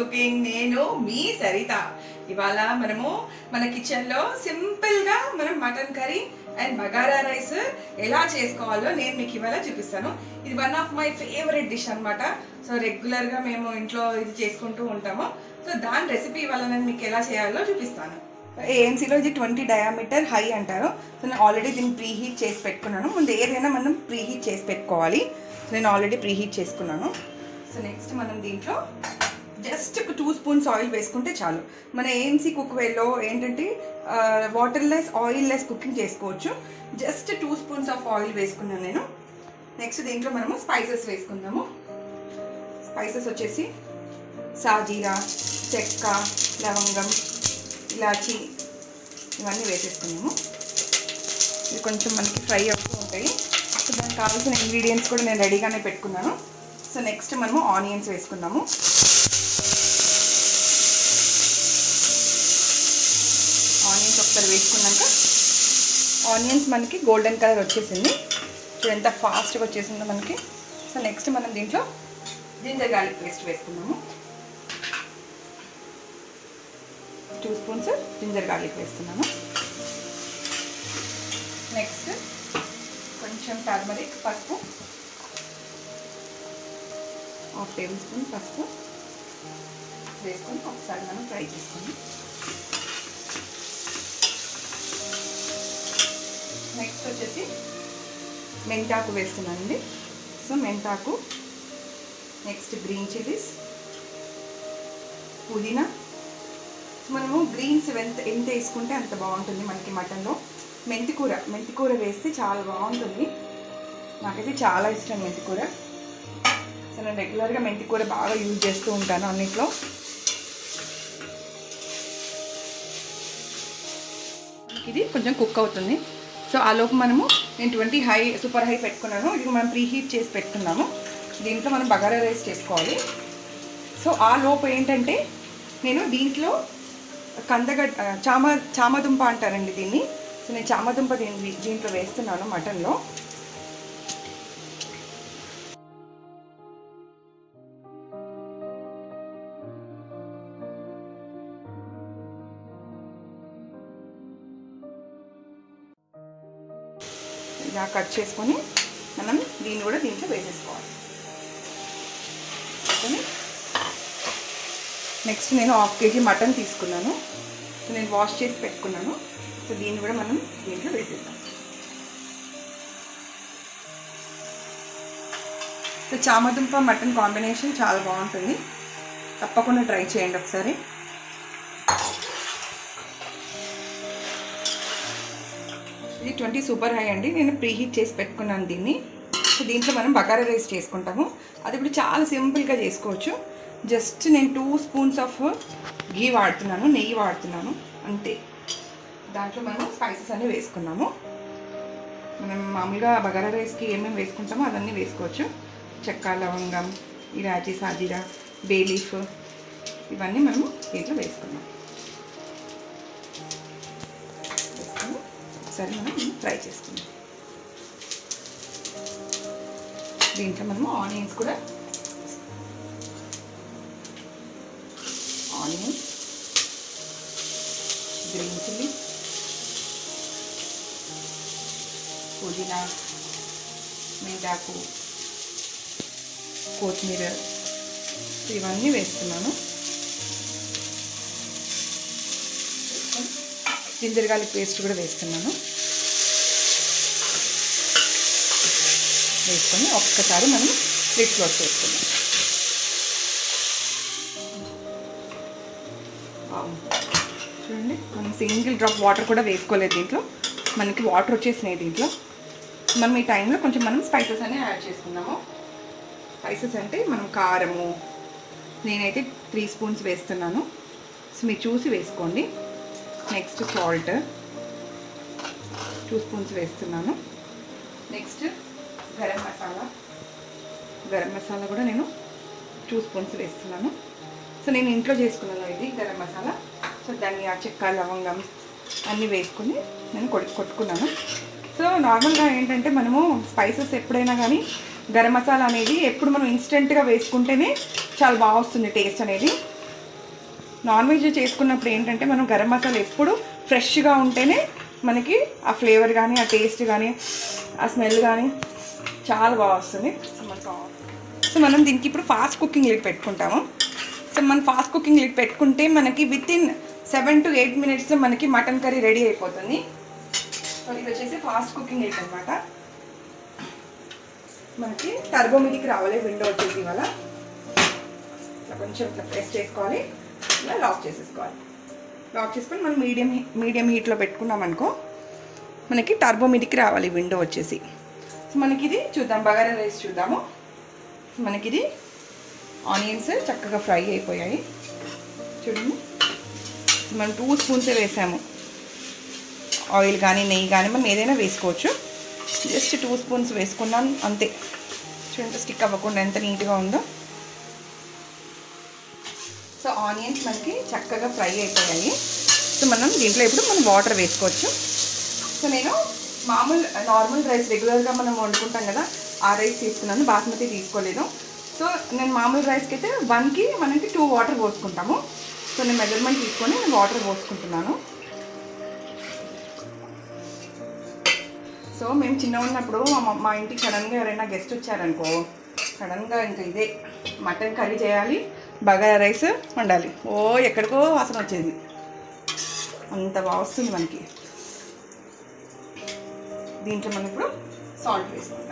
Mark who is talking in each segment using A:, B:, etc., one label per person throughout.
A: Cooking నేను మీ సరిత ఇవాళ మనము మన కిచెన్లో సింపుల్గా మనం mutton curry and bagara rice ఎలా చేసుకోవాలో నేను మీకు ఇవాళ చూపిస్తాను ఇది one of my favourite dish అన్నమాట సో రెగ్యులర్గా మేము ఇంట్లో ఇది చేసుకుంటూ ఉంటాము సో దాని రెసిపీ ఇవాళ నేను మీకు ఎలా చేయాలో చూపిస్తాను ఏఎన్సీలో ఇది ట్వంటీ డయామీటర్ హై అంటారు సో నేను ఆల్రెడీ దీన్ని ప్రీ హీట్ చేసి పెట్టుకున్నాను ముందు ఏదైనా మనం ప్రీ హీట్ చేసి పెట్టుకోవాలి సో నేను ఆల్రెడీ ప్రీ హీట్ చేసుకున్నాను సో నెక్స్ట్ మనం దీంట్లో జస్ట్ ఒక టూ స్పూన్స్ ఆయిల్ వేసుకుంటే చాలు మన ఏఎన్సీ కుక్వేలో ఏంటంటే water less oil less cooking చేసుకోవచ్చు just two spoons of oil వేసుకున్నాను నేను నెక్స్ట్ దీంట్లో మనము స్పైసెస్ వేసుకుందాము స్పైసెస్ వచ్చేసి సాజీరా చెక్క లవంగం ఇలాచి ఇవన్నీ వేసేసుకున్నాము ఇది కొంచెం మనకి ఫ్రై అవుతూ ఉంటాయి సో దానికి కావాల్సిన ఇంగ్రీడియంట్స్ కూడా నేను రెడీగానే పెట్టుకున్నాను సో నెక్స్ట్ మనము ఆనియన్స్ వేసుకుందాము ఆనియన్స్ ఒకసారి వేసుకున్నాక ఆనియన్స్ మనకి గోల్డెన్ కలర్ వచ్చేసింది సో ఎంత ఫాస్ట్గా వచ్చేసిందో మనకి సో నెక్స్ట్ మనం దీంట్లో జింజర్ గార్లిక్ పేస్ట్ వేసుకున్నాము టూ స్పూన్స్ జింజర్ గార్లిక్ వేస్తున్నాను నెక్స్ట్ కొంచెం టర్మరిక్ పసుపు హాఫ్ టేబుల్ స్పూన్ పసుపు వేసుకొని ఒకసారి మనం ఫ్రై చేసుకొని నెక్స్ట్ వచ్చేసి మెంతాకు వేస్తున్నానండి సో మెంతాకు నెక్స్ట్ గ్రీన్ చిల్లీస్ పుదీనా మనము గ్రీన్స్ ఎంత ఎంత వేసుకుంటే అంత బాగుంటుంది మనకి మటన్లో మెంతికూర మెంతికూర వేస్తే చాలా బాగుంటుంది నాకైతే చాలా ఇష్టం మెంతికూర సో నేను రెగ్యులర్గా మెంతికూర బాగా యూజ్ చేస్తూ ఉంటాను అన్నిట్లో ఇది కొంచెం కుక్ అవుతుంది సో ఆ లోపు మనము నేను ట్వంటీ హై సూపర్ హై పెట్టుకున్నాను ఇది మనం ప్రీ హీట్ చేసి పెట్టుకున్నాము దీంట్లో మనం బగారా రైస్ చేసుకోవాలి సో ఆ లోపు ఏంటంటే నేను దీంట్లో కందగడ్ చామ చామదుంప అంటారండి దీన్ని సో నేను చామదుంప దీని దీంట్లో వేస్తున్నాను మటన్లో ఇలా కట్ చేసుకొని మనం దీన్ని కూడా దీంట్లో వేసేసుకోవాలి వేసుకొని నెక్స్ట్ నేను హాఫ్ కేజీ మటన్ తీసుకున్నాను సో నేను వాష్ చేసి పెట్టుకున్నాను సో దీన్ని కూడా మనం దీంట్లో వేసేద్దాం సో చామదుంప మటన్ కాంబినేషన్ చాలా బాగుంటుంది తప్పకుండా ట్రై చేయండి ఒకసారి ఇది ట్వంటీ సూపర్ హై అండి నేను ప్రీ హీట్ చేసి పెట్టుకున్నాను దీన్ని సో దీంట్లో మనం బగారా రైస్ చేసుకుంటాము అది ఇప్పుడు చాలా సింపుల్గా చేసుకోవచ్చు జస్ట్ నేను టూ స్పూన్స్ ఆఫ్ ఘీ వాడుతున్నాను నెయ్యి వాడుతున్నాను అంతే దాంట్లో మనం స్పైసెస్ అన్నీ వేసుకున్నాము మనం మామూలుగా బగారా రైస్కి ఏమేమి వేసుకుంటామో అవన్నీ వేసుకోవచ్చు చెక్క లవంగం ఇలాచి సాజీరా బే లీఫ్ ఇవన్నీ మనము దీంట్లో వేసుకున్నాం వేసుకొని ఒకసారి మనం ఫ్రై చేసుకుందాం దీంట్లో మనము ఆనియన్స్ కూడా ఆనియన్స్ గ్రీన్ చిల్లీ పుదీనా మెంతాకు కొత్తిమీర ఇవన్నీ వేస్తున్నాను జింజర్ గార్లిక్ పేస్ట్ కూడా వేస్తున్నాను వేసుకొని ఒక్కసారి మనం స్వీట్ క్లోజ్ చేసుకుందాం చూడండి మనం సింగిల్ డ్రాప్ వాటర్ కూడా వేసుకోలేదు దీంట్లో మనకి వాటర్ వచ్చేసినాయి దీంట్లో మనం ఈ టైంలో కొంచెం మనం స్పైసెస్ అనే యాడ్ చేసుకున్నాము స్పైసెస్ అంటే మనం కారము నేనైతే త్రీ స్పూన్స్ వేస్తున్నాను సో మీరు చూసి వేసుకోండి నెక్స్ట్ సాల్ట్ టూ స్పూన్స్ వేస్తున్నాను నెక్స్ట్ గరం మసాలా గరం మసాలా కూడా నేను టూ స్పూన్స్ వేస్తున్నాను సో నేను ఇంట్లో చేసుకున్నాను ఇది గరం మసాలా సో ధనియా చెక్క లవంగం అన్నీ వేసుకుని నేను కొట్టు కొట్టుకున్నాను సో నార్మల్గా ఏంటంటే మనము స్పైసెస్ ఎప్పుడైనా కానీ గరం మసాలా అనేది ఎప్పుడు మనం ఇన్స్టెంట్గా వేసుకుంటేనే చాలా బాగా వస్తుంది టేస్ట్ అనేది నాన్ వెజ్ చేసుకున్నప్పుడు ఏంటంటే మనం గరం మసాలా ఎప్పుడు ఫ్రెష్గా ఉంటేనే మనకి ఆ ఫ్లేవర్ కానీ ఆ టేస్ట్ కానీ ఆ స్మెల్ కానీ చాలా బాగా వస్తుంది సో మనకు సో మనం దీనికి ఇప్పుడు ఫాస్ట్ కుకింగ్ లిడ్ పెట్టుకుంటాము సో మనం ఫాస్ట్ కుకింగ్ లిడ్ పెట్టుకుంటే మనకి within seven to eight మినిట్స్లో మనకి మటన్ కర్రీ రెడీ అయిపోతుంది సో ఇది వచ్చేసి ఫాస్ట్ కుకింగ్ లిడ్ అనమాట మనకి టర్బో మీదికి రావాలి విండో వచ్చేసి ఇవాళ ఇట్లా కొంచెం ఇట్లా ప్రెస్ చేసుకోవాలి ఇలా లాక్ చేసేసుకోవాలి లాక్ చేసుకొని మనం మీడియం మీడియం హీట్లో పెట్టుకున్నాం అనుకో మనకి టర్బో మీదికి రావాలి విండో వచ్చేసి సో మనకి ఇది చూద్దాం బగారా రైస్ చూద్దాము సో మనకి ఇది ఆనియన్స్ చక్కగా ఫ్రై అయిపోయాయి చూడండి సో మనం టూ స్పూన్స్ వేసాము ఆయిల్ కానీ నెయ్యి కానీ మనం ఏదైనా వేసుకోవచ్చు జస్ట్ టూ స్పూన్స్ వేసుకున్నాం అంతే చూడండి స్టిక్ అవ్వకుండా ఎంత నీట్గా ఉందో సో ఆనియన్స్ మనకి చక్కగా ఫ్రై అయిపోయాయి సో మనం దీంట్లో ఇప్పుడు మనం వాటర్ వేసుకోవచ్చు సో నేను మామూలు నార్మల్ రైస్ రెగ్యులర్గా మనం వండుకుంటాం కదా ఆ రైస్ తీసుకున్నాను బాస్మతి తీసుకోలేదు సో నేను మామూలు రైస్కి అయితే వన్కి మనకి టూ వాటర్ పోసుకుంటాము సో నేను మెజర్మెంట్ తీసుకొని నేను వాటర్ పోసుకుంటున్నాను సో మేము చిన్న ఉన్నప్పుడు మా మా ఇంటికి సడన్గా ఎవరైనా గెస్ట్ వచ్చారనుకో సడన్గా ఇంకా ఇదే మటన్ కర్రీ చేయాలి బగారా రైస్ వండాలి ఓ ఎక్కడికో వాసన వచ్చేది అంత బాగా వస్తుంది మనకి దీంట్లో మనం ఇప్పుడు సాల్ట్ వేసుకుంటాం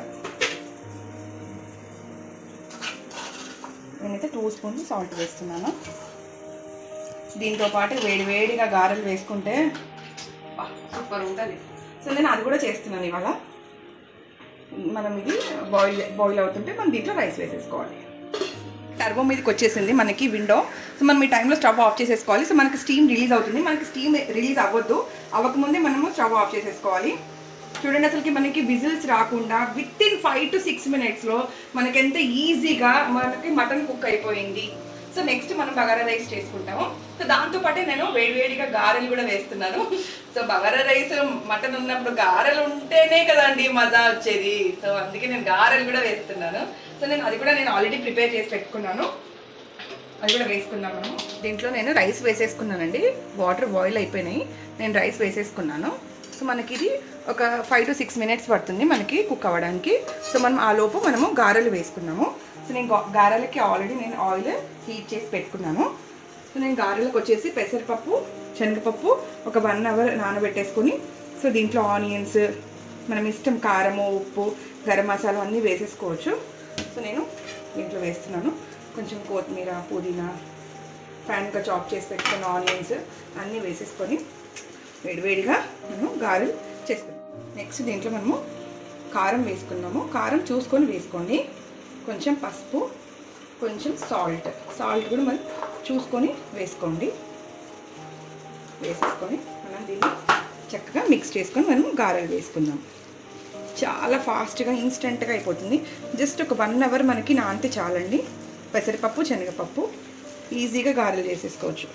A: నేనైతే టూ స్పూన్స్ సాల్ట్ వేస్తున్నాను దీంతో పాటు వేడి వేడిగా గారెలు వేసుకుంటే సూపర్ ఉంటుంది సో నేను అది కూడా చేస్తున్నాను ఇవాళ మనం ఇది బాయిల్ బాయిల్ అవుతుంటే మనం దీంట్లో రైస్ వేసేసుకోవాలి టర్బో మీదకి వచ్చేసింది మనకి విండో సో మనం ఈ టైంలో స్టవ్ ఆఫ్ చేసేసుకోవాలి సో మనకి స్టీమ్ రిలీజ్ అవుతుంది మనకి స్టీమ్ రిలీజ్ అవ్వద్దు అవ్వకముందే మనము స్టవ్ ఆఫ్ చేసేసుకోవాలి చూడండి అసలుకి మనకి విజిల్స్ రాకుండా within five to six మినిట్స్లో మనకి ఎంత ఈజీగా మనకి మటన్ కుక్ అయిపోయింది సో నెక్స్ట్ మనం బగారా రైస్ చేసుకుంటాము సో దాంతో పాటే నేను వేడివేడిగా గారెలు కూడా వేస్తున్నాను సో బగారా రైస్ మటన్ ఉన్నప్పుడు గారెలు ఉంటేనే కదండి మజా వచ్చేది సో అందుకే నేను గారెలు కూడా వేస్తున్నాను సో నేను అది కూడా నేను ఆల్రెడీ ప్రిపేర్ చేసి పెట్టుకున్నాను అది కూడా వేసుకుందాం మనము దీంట్లో నేను రైస్ వేసేసుకున్నానండి వాటర్ బాయిల్ అయిపోయినాయి నేను రైస్ వేసేసుకున్నాను సో మనకి ఇది ఒక ఫైవ్ టు సిక్స్ మినిట్స్ పడుతుంది మనకి కుక్ అవ్వడానికి సో మనం ఆ లోపు మనము గారెలు వేసుకున్నాము సో నేను గా- గారెలకి ఆల్రెడీ నేను ఆయిల్ హీట్ చేసి పెట్టుకున్నాను సో నేను గారెలకు వచ్చేసి పెసరపప్పు శనగపప్పు ఒక వన్ అవర్ నానబెట్టేసుకొని సో దీంట్లో ఆనియన్స్ మనం ఇష్టం కారము ఉప్పు గరం మసాలా అన్నీ వేసేసుకోవచ్చు సో నేను దీంట్లో వేస్తున్నాను కొంచెం కొత్తిమీర పుదీనా ఫ్యాన్గా చాప్ చేసి పెట్టుకున్న ఆనియన్స్ అన్నీ వేసేసుకొని వేడివేడిగా మనం గారెలు చేసుకుందాం నెక్స్ట్ దీంట్లో మనము కారం వేసుకున్నాము కారం చూసుకొని వేసుకోండి కొంచెం పసుపు కొంచెం సాల్ట్ సాల్ట్ కూడా మనం చూసుకొని వేసుకోండి వేసేసుకొని మనం దీన్ని చక్కగా మిక్స్ చేసుకొని మనం గారెలు వేసుకుందాం చాలా ఫాస్ట్గా ఇన్స్టెంట్గా అయిపోతుంది జస్ట్ ఒక వన్ అవర్ మనకి నానితే చాలండి పెసరపప్పు శనగపప్పు ఈజీగా గారెలు చేసేసుకోవచ్చు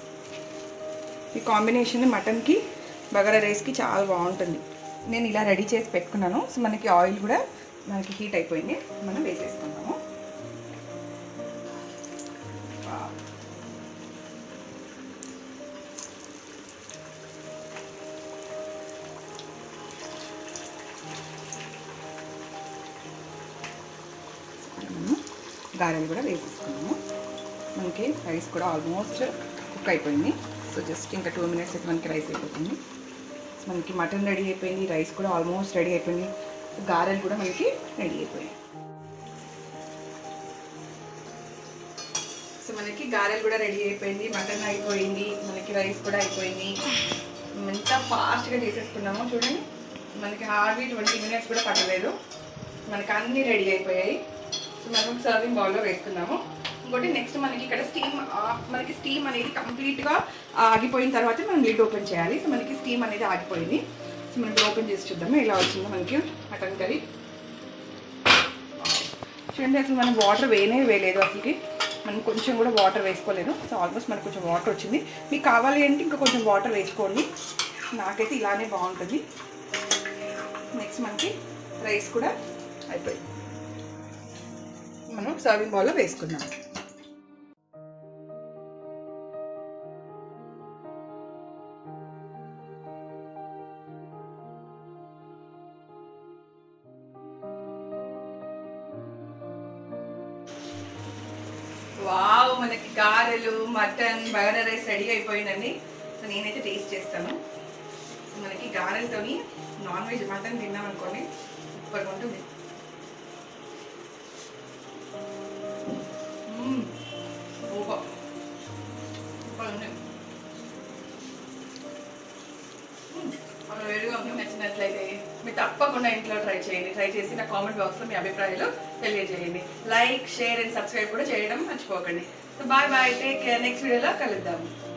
A: ఈ కాంబినేషన్ మటన్కి బగారా రైస్కి చాలా బాగుంటుంది నేను ఇలా రెడీ చేసి పెట్టుకున్నాను సో మనకి ఆయిల్ కూడా మనకి హీట్ అయిపోయింది మనం వేసేసుకుందాము వావ్. మనము గారెలు కూడా వేసేసుకున్నాము మనకి రైస్ కూడా ఆల్మోస్ట్ కుక్ అయిపోయింది సో జస్ట్ ఇంకా టూ మినిట్స్ అయితే మనకి రైస్ అయిపోతుంది సో మనకి మటన్ రెడీ అయిపోయింది రైస్ కూడా ఆల్మోస్ట్ రెడీ అయిపోయింది సో గారెలు కూడా మనకి రెడీ అయిపోయాయి సో మనకి గారెలు కూడా రెడీ అయిపోయింది మటన్ అయిపోయింది మనకి రైస్ కూడా అయిపోయింది ఎంత ఫాస్ట్గా చేసేసుకున్నామో చూడండి మనకి హార్డ్లీ ట్వంటీ మినిట్స్ కూడా పట్టలేదు మనకి అన్నీ రెడీ అయిపోయాయి సో మనం సర్వింగ్ బౌల్లో వేసుకున్నాము ఇంకోటి నెక్స్ట్ మనకి ఇక్కడ స్టీమ్ మనకి స్టీమ్ అనేది కంప్లీట్గా ఆగిపోయిన తర్వాత మనం లిడ్ ఓపెన్ చేయాలి సో మనకి స్టీమ్ అనేది ఆగిపోయింది సో మనం ఓపెన్ చేసి చూద్దాము ఎలా వచ్చిందో మనకి మటన్ కర్రీ చూడండి అసలు మనం వాటర్ వేయనే వేయలేదు అసలుకి మనం కొంచెం కూడా వాటర్ వేసుకోలేదు సో ఆల్మోస్ట్ మనకు కొంచెం వాటర్ వచ్చింది మీకు కావాలి అంటే ఇంకా కొంచెం వాటర్ వేసుకోండి నాకైతే ఇలానే బాగుంటుంది నెక్స్ట్ మనకి రైస్ కూడా అయిపోయింది మనం సర్వింగ్ బౌల్లో వేసుకుందాం వావ్ మనకి గారెలు మటన్ బగారా రైస్ రెడీ అయిపోయిందండి సో నేనైతే టేస్ట్ చేస్తాను మనకి గారెలతోని నాన్ వెజ్ మటన్ తిన్నాం అనుకోండి సూపర్గా ఉంటుంది మ్మ్. సూపర్ సూపర్ ఉంది మ్మ్. అలా వేడిగా ఉంది నచ్చినట్లయితే మీరు తప్పకుండా ఇంట్లో ట్రై చేయండి ట్రై చేసి నా కామెంట్ బాక్స్లో మీ అభిప్రాయాలు తెలియజేయండి లైక్ షేర్ అండ్ సబ్స్క్రైబ్ కూడా చేయడం మర్చిపోకండి so bye bye take care next వీడియోలో కలుద్దాము